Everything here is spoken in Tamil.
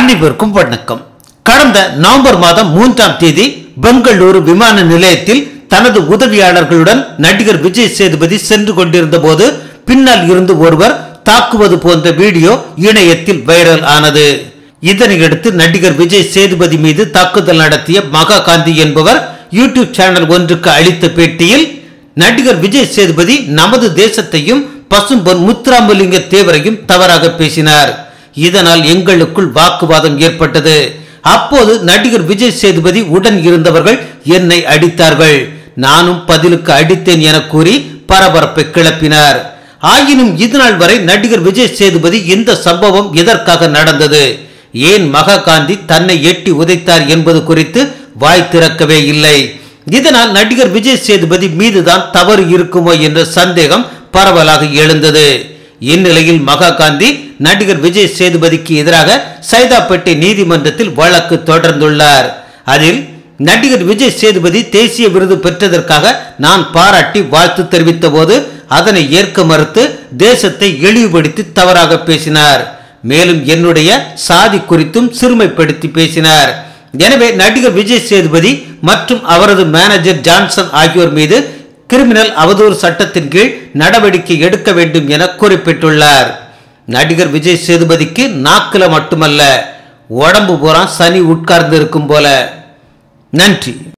அனைவருக்கும் வணக்கம் கடந்த நவம்பர் மாதம் மூன்றாம் தேதி பெங்களூரு விமான நிலையத்தில் தனது உதவியாளர்களுடன் நடிகர் விஜய் சேதுபதி சென்று கொண்டிருந்த போது பின்னால் இருந்து ஒருவர் தாக்குவது போன்ற வீடியோ இணையத்தில் வைரல் ஆனது இதனையடுத்து நடிகர் விஜய் சேதுபதி மீது தாக்குதல் நடத்திய மகா காந்தி என்பவர் யூடியூப் சேனல் ஒன்றுக்கு அளித்த பேட்டியில் நடிகர் விஜய் சேதுபதி நமது தேசத்தையும் பசும்பொன் முத்துராமலிங்க தேவரையும் தவறாக பேசினார் இதனால் எங்களுக்குள் வாக்குவாதம் ஏற்பட்டது அப்போது நடிகர் விஜய் சேதுபதி உடன் இருந்தவர்கள் என்னை அடித்தார்கள் நானும் பதிலுக்கு அடித்தேன் என கூறி பரபரப்பை கிளப்பினார் ஆயினும் இதுநாள் வரை நடிகர் விஜய் சேதுபதி இந்த சம்பவம் எதற்காக நடந்தது ஏன் மகாகாந்தி தன்னை எட்டி உதைத்தார் என்பது குறித்து வாய் திறக்கவே இல்லை இதனால் நடிகர் விஜய் சேதுபதி மீதுதான் தவறு இருக்குமோ என்ற சந்தேகம் பரவலாக எழுந்தது இந்நிலையில் மகாகாந்தி நடிகர் விஜய் சேதுபதிக்கு எதிராக சைதாப்பேட்டை நீதிமன்றத்தில் வழக்கு தொடர்ந்துள்ளார் அதில் நடிகர் விஜய் சேதுபதி தேசிய விருது பெற்றதற்காக நான் பாராட்டி வாழ்த்து தெரிவித்த போது அதனை ஏற்க மறுத்து தேசத்தை இழிவுபடுத்தி தவறாக பேசினார் மேலும் என்னுடைய சாதி குறித்தும் சிறுமைப்படுத்தி பேசினார் எனவே நடிகர் விஜய் சேதுபதி மற்றும் அவரது மேனேஜர் ஜான்சன் ஆகியோர் மீது கிரிமினல் அவதூறு சட்டத்தின் கீழ் நடவடிக்கை எடுக்க வேண்டும் என குறிப்பிட்டுள்ளார் நடிகர் விஜய் சேதுபதிக்கு நாக்கில மட்டுமல்ல உடம்பு பூரா சனி உட்கார்ந்து இருக்கும் போல நன்றி